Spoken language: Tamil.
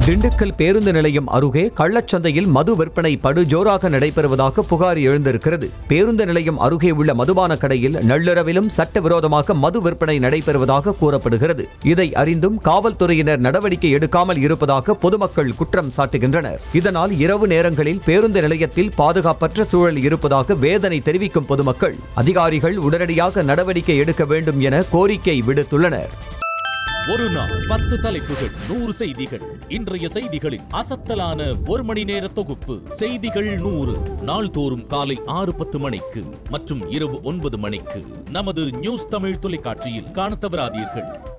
திண்டுக்கல் பேருந்து நிலையம் அருகே கள்ளச்சந்தையில் மது விற்பனை படுஜோராக நடைபெறுவதாக புகார் எழுந்திருக்கிறது பேருந்து நிலையம் அருகே உள்ள மதுபான கடையில் நள்ளிரவிலும் சட்டவிரோதமாக மது விற்பனை நடைபெறுவதாக கூறப்படுகிறது இதை அறிந்தும் காவல்துறையினர் நடவடிக்கை எடுக்காமல் இருப்பதாக பொதுமக்கள் குற்றம் சாட்டுகின்றனர் இதனால் இரவு நேரங்களில் பேருந்து நிலையத்தில் பாதுகாப்பற்ற சூழல் இருப்பதாக வேதனை தெரிவிக்கும் பொதுமக்கள் அதிகாரிகள் உடனடியாக நடவடிக்கை எடுக்க வேண்டும் என கோரிக்கை விடுத்துள்ளனர் ஒரு நாள் பத்து தலைப்புகள் நூறு செய்திகள் இன்றைய செய்திகளின் அசத்தலான ஒரு மணி நேர தொகுப்பு செய்திகள் நூறு நாள்தோறும் காலை ஆறு பத்து மணிக்கு மற்றும் இரவு ஒன்பது மணிக்கு நமது நியூஸ் தமிழ் தொலைக்காட்சியில் காணத் தவறாதீர்கள்